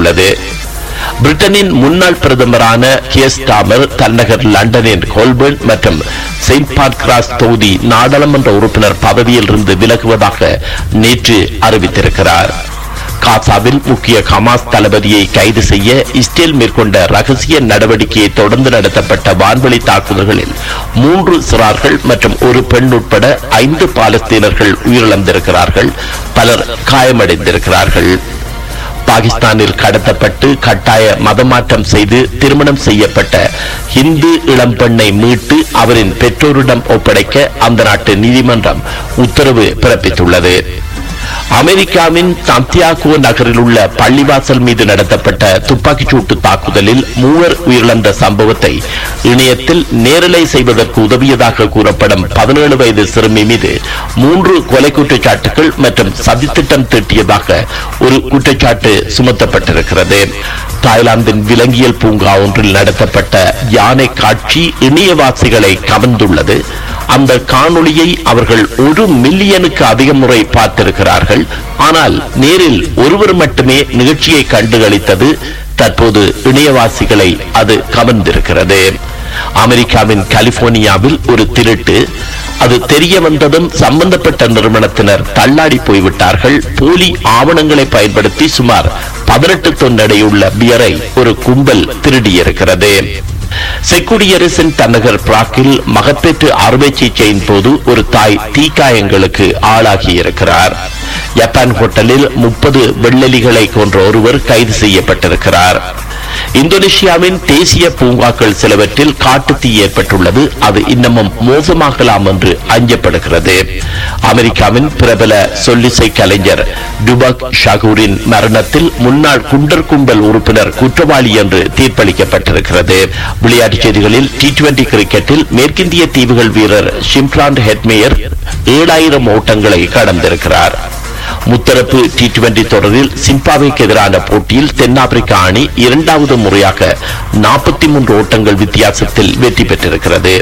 தெரிவித்துள்ளது பிரிட்டனின் முன்னாள் பிரதமரான கியர் ஸ்டாமர் தலைநகர் லண்டனின் கோல்பர்ன் மற்றும் செயின்ட் பான்கிராஸ் தொகுதி நாடாளுமன்ற உறுப்பினர் பதவியில் இருந்து விலகுவதாக நேற்று அறிவித்திருக்கிறார் காசாவில் முக்கிய ஹமாஸ் தளபதியை கைது செய்ய இஸ்ரேல் மேற்கொண்ட ரகசிய நடவடிக்கையை தொடர்ந்து நடத்தப்பட்ட வான்வழி தாக்குதல்களில் மூன்று சிறார்கள் மற்றும் ஒரு பெண் உட்பட ஐந்து பாலஸ்தீனர்கள் உயிரிழந்திருக்கிறார்கள் பலர் காயமடைந்திருக்கிறார்கள் பாகிஸ்தானில் கடத்தப்பட்டு கட்டாய மதமாற்றம் செய்து திருமணம் செய்யப்பட்ட இந்து இளம்பெண்ணை மீட்டு அவரின் பெற்றோரிடம் ஒப்படைக்க அந்த நாட்டு நீதிமன்றம் உத்தரவு பிறப்பித்துள்ளது அமெரிக்காவின் சந்தியாகோ நகரில் உள்ள பள்ளிவாசல் மீது நடத்தப்பட்ட துப்பாக்கிச் சூட்டு தாக்குதலில் மூவர் உயிரிழந்த சம்பவத்தை இணையத்தில் நேரலை செய்வதற்கு உதவியதாக கூறப்படும் பதினேழு வயது சிறுமி மீது மூன்று கொலை குற்றச்சாட்டுகள் மற்றும் சதித்திட்டம் தீட்டியதாக ஒரு குற்றச்சாட்டு சுமத்தப்பட்டிருக்கிறது தாய்லாந்தின் விலங்கியல் பூங்கா ஒன்றில் நடத்தப்பட்ட யானை காட்சி இணையவாசிகளை கவர்ந்துள்ளது அந்த காணொளியை அவர்கள் ஒரு மில்லியனுக்கு அதிக முறை பார்த்திருக்கிறார்கள் ஆனால் நேரில் ஒருவர் மட்டுமே நிகழ்ச்சியை கண்டுகளித்தது தற்போது இணையவாசிகளை அது கவர்ந்திருக்கிறது அமெரிக்காவின் கலிபோர்னியாவில் ஒரு திருட்டு அது தெரிய வந்ததும் சம்பந்தப்பட்ட நிறுவனத்தினர் தள்ளாடி போய்விட்டார்கள் போலி ஆவணங்களை பயன்படுத்தி சுமார் பதினெட்டு தொன் எடையுள்ள பியரை ஒரு கும்பல் திருடியிருக்கிறது செக்குடியரசின் தலைநகர் பிராக்கில் மகப்பேற்று அறுவை சிகிச்சையின் போது ஒரு தாய் தீக்காயங்களுக்கு ஆளாகி இருக்கிறார் ஜப்பான் ஹோட்டலில் முப்பது வெள்ளலிகளை கொன்ற ஒருவர் கைது செய்யப்பட்டிருக்கிறார் இந்தோனேஷியாவின் தேசிய பூங்காக்கள் சிலவற்றில் காட்டுத்தீ ஏற்பட்டுள்ளது அது இன்னமும் மோசமாகலாம் என்று அஞ்சப்படுகிறது அமெரிக்காவின் பிரபல சொல்லிசை கலைஞர் டுபக் ஷகூரின் மரணத்தில் முன்னாள் குண்டர் கும்பல் உறுப்பினர் குற்றவாளி என்று தீர்ப்பளிக்கப்பட்டிருக்கிறது விளையாட்டுச் செய்திகளில் டி டுவெண்டி கிரிக்கெட்டில் மேற்கிந்திய தீவுகள் வீரர் ஷிம்ரான் ஹெட்மேயர் ஏழாயிரம் ஓட்டங்களை கடந்திருக்கிறார் முத்தரப்பு டி டுவெண்டி தொடரில் சிம்பாவேக்கு எதிரான போட்டியில் தென்னாப்பிரிக்கா அணி இரண்டாவது முறையாக நாற்பத்தி மூன்று ஓட்டங்கள் வித்தியாசத்தில் வெற்றி பெற்றிருக்கிறது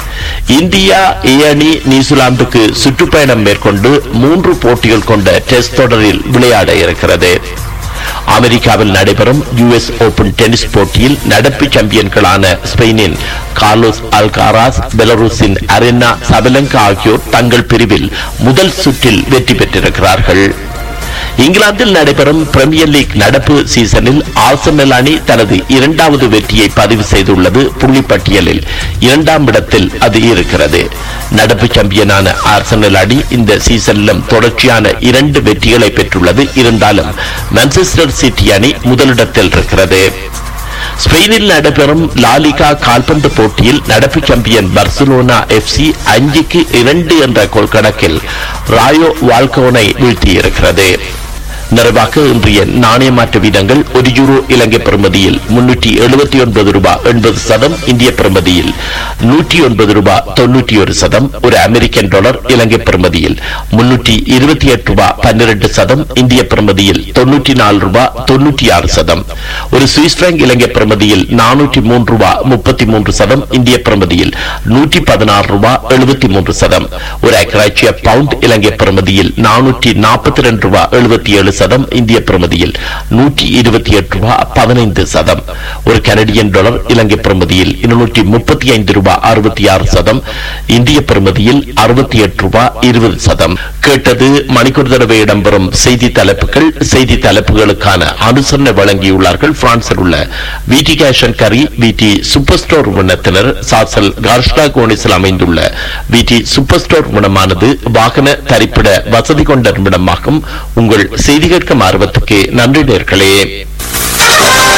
இந்தியா ஏ அணி நியூசிலாந்துக்கு சுற்றுப்பயணம் மேற்கொண்டு மூன்று போட்டிகள் கொண்ட டெஸ்ட் தொடரில் விளையாட இருக்கிறது அமெரிக்காவில் நடைபெறும் யுஎஸ் ஓபன் டென்னிஸ் போட்டியில் நடப்பு சாம்பியன்களான ஸ்பெயினின் கார்லோஸ் அல்காராஸ் பெலரூஸின் அரெனா சபலங்கா ஆகியோர் தங்கள் பிரிவில் முதல் சுற்றில் வெற்றி பெற்றிருக்கிறார்கள் இங்கிலாந்தில் நடைபெறும் பிரீமியர் லீக் நடப்பு சீசனில் ஆர்சனல் அணி தனது இரண்டாவது வெற்றியை பதிவு செய்துள்ளது புள்ளிப்பட்டியலில் இரண்டாம் இடத்தில் அது இருக்கிறது நடப்பு சாம்பியனான ஆர்சனல் அணி இந்த சீசனிலும் தொடர்ச்சியான இரண்டு வெற்றிகளை பெற்றுள்ளது இருந்தாலும் மான்செஸ்டர் சிட்டி அணி முதலிடத்தில் இருக்கிறது ஸ்பெயினில் நடைபெறும் லாலிகா கால்பந்து போட்டியில் நடப்பு சாம்பியன் பர்சலோனா எஃப்சி அஞ்சுக்கு இரண்டு என்ற கோல் கணக்கில் ராயோ வால்கோனை வீழ்த்தியிருக்கிறது நிறைவாக இன்றைய நாணய மாற்று வீதங்கள் ஒரு யூரோ இலங்கை பெறுமதியில் முன்னூற்றி எழுபத்தி ஒன்பது ரூபாய் எண்பது சதம் இந்திய பெறுமதியில் நூற்றி ஒன்பது ரூபாய் தொன்னூற்றி ஒரு சதம் ஒரு அமெரிக்கன் டாலர் இலங்கை பெறுமதியில் முன்னூற்றி இருபத்தி எட்டு ரூபாய் பன்னிரண்டு சதம் இந்திய பெறுமதியில் தொன்னூற்றி நாலு ரூபாய் தொன்னூற்றி ஆறு சதம் ஒரு சுவிஸ் பிராங்க் இலங்கை பெறுமதியில் நானூற்றி மூன்று ரூபாய் முப்பத்தி மூன்று சதம் இந்திய பெறுமதியில் நூற்றி பதினாறு ரூபாய் எழுபத்தி மூன்று சதம் ஒரு அக்கராட்சிய பவுண்ட் இலங்கை பெறுமதியில் நானூற்றி நாற்பத்தி ரெண்டு ரூபாய் எழுபத்தி ஏழு சதம் இந்திய பிரமதியில் நூற்றி இருபத்தி எட்டு ரூபாய் பதினைந்து சதம் ஒரு கனடியன் டாலர் இலங்கை பிரமதியில் இருநூற்றி முப்பத்தி ஐந்து ரூபாய் அறுபத்தி ஆறு சதம் இந்திய பிரமதியில் அறுபத்தி எட்டு ரூபாய் இருபது சதம் கேட்டது மணிக்கூர் தடவை இடம்பெறும் செய்தி தலைப்புகள் செய்தி தலைப்புகளுக்கான அனுசரணை வழங்கியுள்ளார்கள் பிரான்சில் உள்ள விடி கேஷன் கரி விடி சூப்பர் ஸ்டோர் உணத்தினர் சாசல் கார்ஷ்டா கோனிஸில் அமைந்துள்ள விடி சூப்பர் ஸ்டோர் உணமானது வாகன தரிப்பிட வசதி கொண்ட நிமிடமாகும் உங்கள் செய்தி கேட்கும் ஆர்வத்துக்கு நன்றி நேர்களே